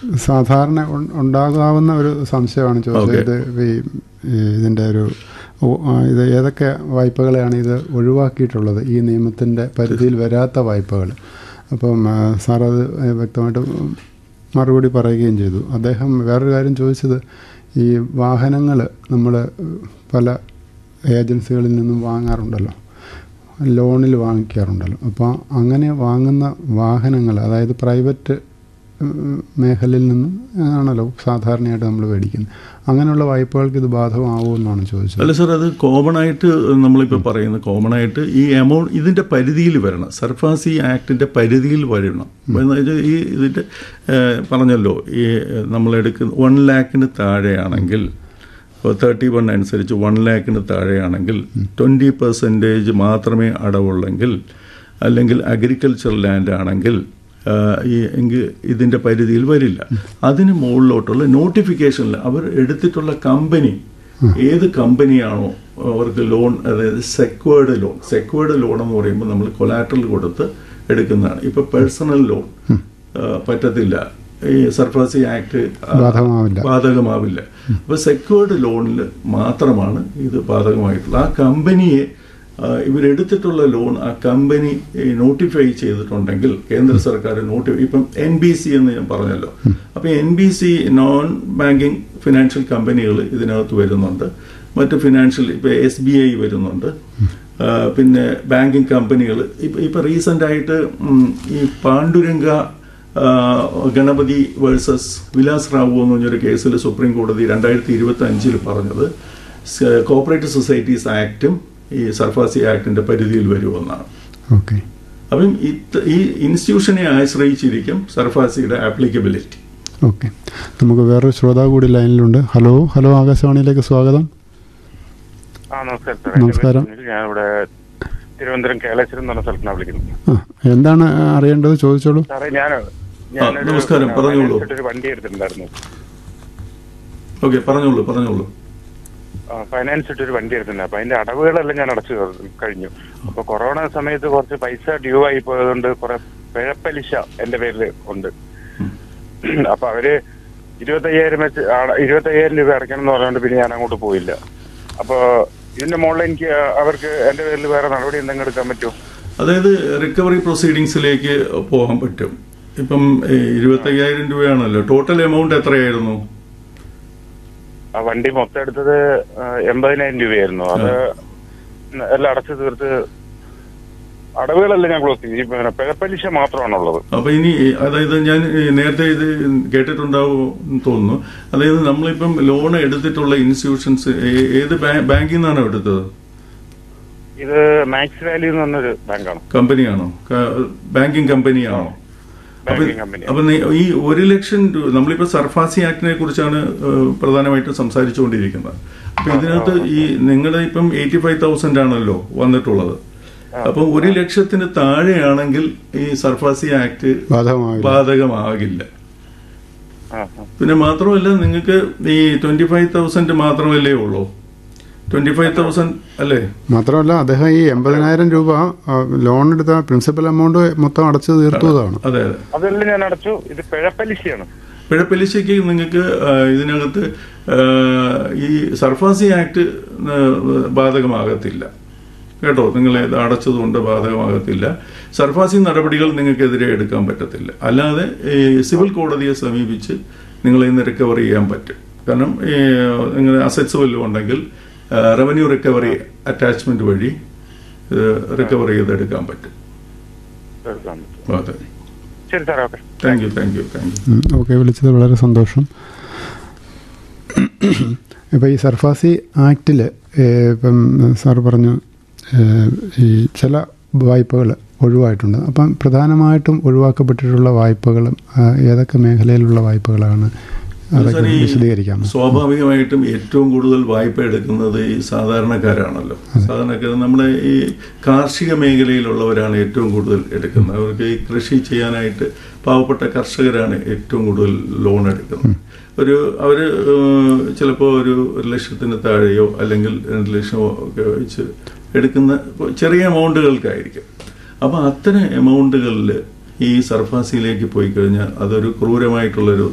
സാധാരണ ഉ- ഉണ്ടാകാവുന്ന ഒരു സംശയമാണ് ചോദിച്ചത് ഇത് ഈ ഈ ഇതിൻ്റെ ഒരു ഓ- ആ, ഇത് ഏതൊക്കെ വായ്പകളെയാണ് ഇത് ഒഴിവാക്കിയിട്ടുള്ളത് ഈ നിയമത്തിൻ്റെ പരിധിയിൽ വരാത്ത വായ്പകൾ അപ്പം ആ, സാർ അത് വ്യക്തമായിട്ട് മറുപടി പറയുകയും ചെയ്തു അദ്ദേഹം വേറൊരു കാര്യം ചോദിച്ചത് ഈ വാഹനങ്ങൾ നമ്മൾ പല ഏജൻസികളിൽ നിന്നും വാങ്ങാറുണ്ടല്ലോ ലോണിൽ വാങ്ങിക്കാറുണ്ടല്ലോ അപ്പോൾ അങ്ങനെ വാങ്ങുന്ന വാഹനങ്ങൾ അതായത് പ്രൈവറ്റ് ഉം, മേഖലയിൽ നിന്നും ആണല്ലോ സാധാരണയായിട്ട് നമ്മൾ മേടിക്കുന്നത് അങ്ങനെയുള്ള വായ്പകൾക്ക് ഇത് ബാധകമാവുമെന്നാണ് ചോദിച്ചത് അല്ല സാർ അത് കോമൺ ആയിട്ട് നമ്മളിപ്പോൾ പറയുന്നത് കോമൺ ആയിട്ട് ഈ എമൗണ്ട് ഇതിന്റെ പരിധിയിൽ വരണം സർഫാസി ആക്ടിന്റെ പരിധിയിൽ വരണം എന്ന് വെച്ചാൽ ഈ ഇതിന്റെ ഏഹ്, പറഞ്ഞല്ലോ ഈ നമ്മൾ എടുക്കുന്ന വൺ ലാക്കിന് താഴെയാണെങ്കിൽ തേർട്ടി വൺ അനുസരിച്ച് വൺ ലാക്കിന് താഴെയാണെങ്കിൽ ട്വൻറ്റി പെർസെൻറ്റേജ് മാത്രമേ അടവുള്ളെങ്കിൽ അല്ലെങ്കിൽ അഗ്രികൾച്ചർ ലാൻഡ് ആണെങ്കിൽ ആ, ഈ എങ്കിൽ ഇതിന്റെ പരിധിയിൽ വരില്ല അതിന് മുകളിലോട്ടുള്ള നോട്ടിഫിക്കേഷനിൽ അവർ എടുത്തിട്ടുള്ള കമ്പനി ഏത് കമ്പനിയാണോ അവർക്ക് ലോൺ അതായത് സെക്വേർഡ് ലോൺ സെക്വേർഡ് ലോൺ എന്ന് പറയുമ്പോൾ നമ്മൾ കൊലാറ്ററൽ കൊടുത്ത് എടുക്കുന്നതാണ് ഇപ്പൊ പേഴ്സണൽ ലോൺ പറ്റത്തില്ല ഈ സർഫാസി ആക്ട് ബാധകമാവില്ല. ബാധകമാവില്ല അപ്പൊ സെക്വേർഡ് ലോണിൽ മാത്രമാണ് ഇത് ബാധകമായിട്ടുള്ളത് ആ കമ്പനിയെ ആ, ഇവരെടുത്തിട്ടുള്ള ലോൺ ആ കമ്പനി നോട്ടിഫൈ ചെയ്തിട്ടുണ്ടെങ്കിൽ കേന്ദ്ര സർക്കാർ നോട്ടിഫൈ ഇപ്പം എൻ ബി സി എന്ന് ഞാൻ പറഞ്ഞല്ലോ അപ്പൊ N B C non banking financial കമ്പനികൾ ഇതിനകത്ത് വരുന്നുണ്ട് മറ്റ് ഫിനാൻഷ്യൽ ഇപ്പൊ എസ് ബി ഐ വരുന്നുണ്ട് ആ, പിന്നെ ബാങ്കിങ് കമ്പനികൾ ഇപ്പൊ ഇപ്പൊ റീസെന്റ് ആയിട്ട് ഉം, ഈ പാണ്ഡുരംഗ ആ, ഗണപതി വേഴ്സസ് വിലാസ് റാവു എന്ന് പറഞ്ഞൊരു കേസിൽ സുപ്രീം കോടതി രണ്ടായിരത്തി ഇരുപത്തി അഞ്ചിൽ പറഞ്ഞത് സ- കോപ്പറേറ്റീവ് സൊസൈറ്റീസ് ആക്ടും ഈ സർഫാസി ആക്ടിന്റെ പരിധിയിൽ വരുമെന്നാണ് ഓക്കെ അപ്പം ഇത് ഈ ഇൻസ്റ്റിറ്റ്യൂഷനെ ആശ്രയിച്ചിരിക്കും സർഫാസിയുടെ ആപ്ലിക്കബിലിറ്റി ഓക്കെ നമുക്ക് വേറൊരു ശ്രോതാവ് കൂടി ലൈനിലുണ്ട് ഹലോ ഹലോ ആകാശവാണിയിലേക്ക് സ്വാഗതം ആ നമസ്കാരം സാർ എന്റെ നമസ്കാരം. പേര് സുനിൽ. ഞാൻ ഇവിടെ തിരുവനന്തപുരം കേളശ്വരം എന്ന് പറഞ്ഞ സ്ഥലത്താണ് വിളിക്കുന്നത് ആ എന്താണ് അറിയേണ്ടത് ചോദിച്ചോളൂ സാറേ ഞാൻ നമസ്കാരം, പറഞ്ഞോളൂ. ഒരു വണ്ടി എടുത്തിട്ടുണ്ടായിരുന്നു ഓക്കെ പറഞ്ഞോളൂ പറഞ്ഞോളൂ ആ, ഫൈനാൻസ് ഇട്ട് ഒരു വണ്ടി എടുത്തിട്ടുണ്ട് അപ്പൊ അതിന്റെ അടവുകളെല്ലാം ഞാൻ അടച്ചു കഴിഞ്ഞു അപ്പൊ കൊറോണ സമയത്ത് കുറച്ച് പൈസ ഡ്യൂ ആയി പോയതുകൊണ്ട് കുറെ പിഴപ്പലിശ എന്റെ പേരിൽ ഉണ്ട് അപ്പൊ അവര് ഇരുപത്തയ്യായിരം വെച്ച് അട- ഇരുപത്തയ്യായിരം രൂപ അടയ്ക്കണം എന്ന് പറഞ്ഞുകൊണ്ട് പിന്നെ ഞാൻ അങ്ങോട്ട് പോയില്ല അപ്പൊ ഇതിന്റെ മുകളിൽ എനിക്ക് അവർക്ക് എന്റെ പേരിൽ വേറെ നടപടി എന്തെങ്കിലും എടുക്കാൻ പറ്റുമോ അതായത് റിക്കവറി പ്രൊസീഡിങ്സിലേക്ക് പോകാൻ പറ്റും ഇപ്പം ഈ ഇരുപത്തയ്യായിരം രൂപയാണല്ലോ ടോട്ടൽ എമൗണ്ട് എത്രയായിരുന്നു ആ വണ്ടി മൊത്തം എടുത്തത് ആ, എൺപതിനായിരം രൂപയായിരുന്നു അത് എല്ലാം അടച്ചു തീർത്ത് അടവുകളെല്ലാം ഞാൻ ക്ലോസ് ചെയ്തു ഈ പിന്നെ പിഴപ്പലിശ മാത്രമാണുള്ളത് അപ്പൊ ഇനി അതായത് ഞാൻ ഈ നേരത്തെ ഇത് കേട്ടിട്ടുണ്ടാവും എന്ന് തോന്നുന്നു അതായത് നമ്മളിപ്പം ലോൺ എടുത്തിട്ടുള്ള ഇൻസ്റ്റിറ്റ്യൂഷൻസ് ഏത് ബാ- ബാങ്കിൽ നിന്നാണോ എടുത്തത് ഇത് മാക്സ് വാല്യൂ എന്ന് പറഞ്ഞൊരു ബാങ്കാണ് കമ്പനിയാണോ ക- ബാങ്കിങ് കമ്പനിയാണോ അപ്പൊ ബാങ്കിങ് കമ്പനി അപ്പൊ നീ- ഈ ഒരു ലക്ഷം രൂപ നമ്മളിപ്പോ സർഫാസി ആക്ടിനെ കുറിച്ചാണ് ഏഹ്, പ്രധാനമായിട്ടും സംസാരിച്ചുകൊണ്ടിരിക്കുന്നത് അപ്പൊ ഇതിനകത്ത് ഈ നിങ്ങളുടെ ഇപ്പം എയ്റ്റി ഫൈവ് തൗസൻഡ് ആണല്ലോ വന്നിട്ടുള്ളത് അപ്പം ഒരു ലക്ഷത്തിന് താഴെയാണെങ്കിൽ ഈ സർഫാസി ആക്ട് ബാധകമാവില്ല ബാധകമാകില്ല ആ, ആ. പിന്നെ മാത്രമല്ല നിങ്ങൾക്ക് ഈ ട്വന്റി ഫൈവ് തൗസൻഡ് മാത്രമല്ലേ ഉള്ളൂ ട്വന്റി ഫൈവ് തൗസൻഡ് അല്ലേ മാത്രമല്ല അദ്ദേഹം ഈ എൺപതിനായിരം രൂപ ആ, ലോൺ എടുത്ത പ്രിൻസിപ്പൽ എമൗണ്ട് മൊത്തം അടച്ചു തീർത്തതാണ് അതെ അതെ അതെല്ലാം ഞാൻ അടച്ചു ഇത് പിഴപ്പലിശയാണ് പിഴപ്പലിശയ്ക്ക് നിങ്ങൾക്ക് ആ, ഇതിനകത്ത് ആ, ഈ സർഫാസി ആക്ട് ആ, ബാധകമാകത്തില്ല കേട്ടോ നിങ്ങൾ ഇത് അടച്ചതുകൊണ്ട് ബാധകമാകത്തില്ല സർഫാസി നടപടികൾ നിങ്ങൾക്കെതിരെ എടുക്കാൻ പറ്റത്തില്ല അല്ലാതെ ഈ സിവിൽ കോടതിയെ സമീപിച്ച് നിങ്ങൾ ഇന്ന് റിക്കവർ ചെയ്യാൻ പറ്റും കാരണം ഈ നിങ്ങൾ അസറ്റ്സ് വല്ലതും ഉണ്ടെങ്കിൽ റവന്യൂ റിക്കവറി അറ്റാച്ച്മെന്റ് വഴി റിക്കവർ ചെയ്തെടുക്കാൻ പറ്റും എടുക്കാൻ പറ്റും. അതെ ശരി സാറേ okay thank you thank you thank you okay വിളിച്ചത് വളരെ സന്തോഷം ഇപ്പോൾ ഈ സർഫാസി ആക്റ്റിൽ ഇപ്പം സാർ പറഞ്ഞു ഏഹ്, ഈ ചില വായ്പകൾ ഒഴിവായിട്ടുണ്ട് അപ്പം പ്രധാനമായിട്ടും ഒഴിവാക്കപ്പെട്ടിട്ടുള്ള വായ്പകളും ആ, ഏതൊക്കെ മേഖലയിലുള്ള വായ്പകളാണ് അതൊക്കെ സാർ, ഈ വിശദീകരിക്കാമോ സ്വാഭാവികമായിട്ടും ഏറ്റവും കൂടുതൽ വായ്പ എടുക്കുന്നത് ഈ സാധാരണക്കാരാണല്ലോ സാധാരണക്കാർ നമ്മുടെ ഈ കാർഷിക മേഖലയിലുള്ളവരാണ് ഏറ്റവും കൂടുതൽ എടുക്കുന്നത് അവർക്ക് ഈ കൃഷി ചെയ്യാനായിട്ട് പാവപ്പെട്ട കർഷകരാണ് ഏറ്റവും കൂടുതൽ ലോൺ എടുക്കുന്നത് ഒരു അവര് ഏഹ്, ചിലപ്പോൾ ഒരു ഒരു ലക്ഷത്തിന് താഴെയോ അല്ലെങ്കിൽ രണ്ട് ലക്ഷമോ ഒക്കെ വെച്ച് എടുക്കുന്ന ഇപ്പൊ ചെറിയ എമൗണ്ടുകൾക്കായിരിക്കും അപ്പൊ അത്തരം എമൗണ്ടുകളിൽ ഈ സർഫാസിയിലേക്ക് പോയി കഴിഞ്ഞാൽ അതൊരു ക്രൂരമായിട്ടുള്ളൊരു